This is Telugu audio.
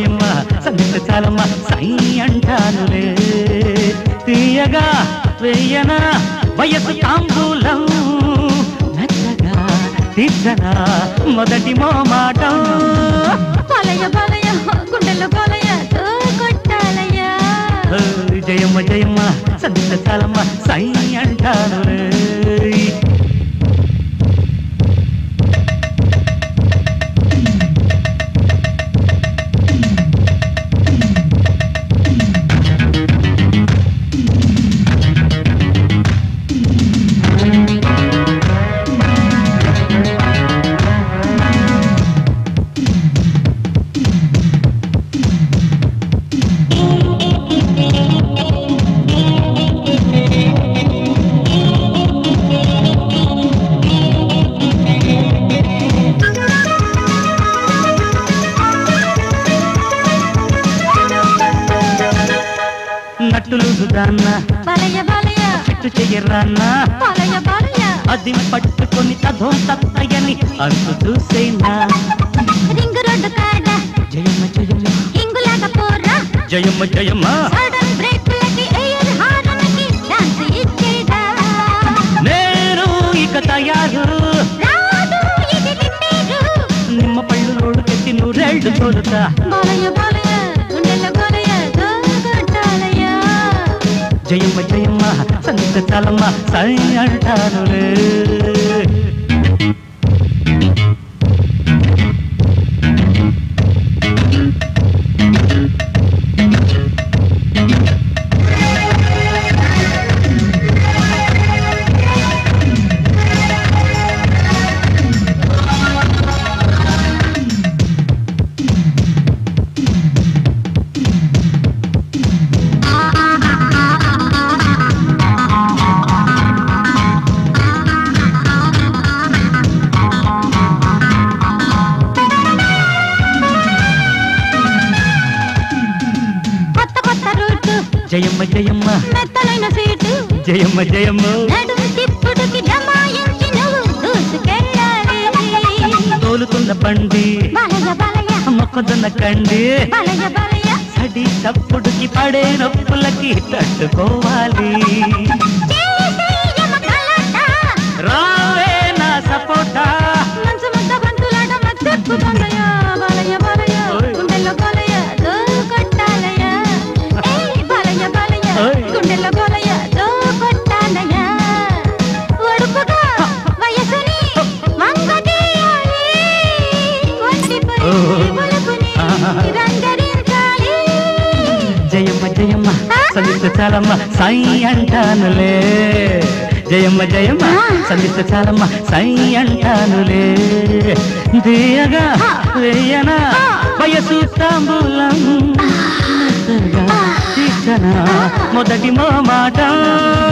జయమ్మ సంగీత చాలమ్మ సై అంటానులే తీయగా వెయ్యన వయసు తాంబూలం మెత్తగా తీర్చనా మొదటి మోమాటం బాలయ్య బాలయ్య గుండెల్లో బాలయ్య కొట్టాలయ్య ఓ, జయమ్మ జయమ్మ సంగీత చాలమ్మ సై అంటానులే నట్టులు దాన్న బాలయ్య బాలయ్య చెట్టు చెయ్యరాన్నా బాలయ్య బాలయ్య అది పట్టుకొని తధో తత్తయని అంతు చూసేనా రింగు రోడ్డు కాడ జయమ్మ జయమ్మ ఇంగులాగా పోరా జయమ్మ జయమ్మ సడన్ బ్రేకులకి ఎయిర్ హారన్కి డాన్స్ ఇచ్చేదా నేను ఇక తయారు రాదు ఇది రిపేరు నిమ్మ పళ్ళు రోడ్డు పెట్టి నూరేళ్లు తోలుతా బాలయ్య బాలయ్య గుండెల్లో బాలయ్య కొట్టాలయ్య జయమ్మ జయమ్మ సంగీత చాలమ్మ సై అంటానులే కొత్త కొత్త రూటు జయమ్మ జయమ్మ మెత్తలైన సీటు జయమ్మ జయమ్మ నడుము తిప్పుడుకి జమాయించి నువ్వు దూసుకెళ్ళాలి తోలుతున్న బండి బాలయ్య బాలయ్య మొక్కదున్న కండి బాలయ్య బాలయ్య సడి చప్పుడుకి పడే నొప్పులకి తట్టుకోవాలి చేసే యమకలాట, రావే నా సపోటా మంచు ముద్ద బంతులాట మత్తెక్కుతుందయ్య. బాలయ్య బాలయ్య ఓయ్. గుండెల్లో బాలయ్య దో కొట్టాలయ్య ఏయ్ బాలయ్య బాలయ్య ఓయ్. గుండెల్లో బాలయ్య దో కొట్టాలయ్య ఒడుపుగా వయసుని మంగటీయాలి ఒంటిపై ఓయ్. ఒలుపుని ఆహా. రంగరించాలి జయమ్మ జయమ్మ సంగీత చాలమ్మ సై అంటానులే జయమ్మ జయమ్మ సంగీత చాలమ్మ సై అంటానులే దియగా వేయన వయసు తాంబూలం మెత్తగా తీర్చనా మొదటి మో మాట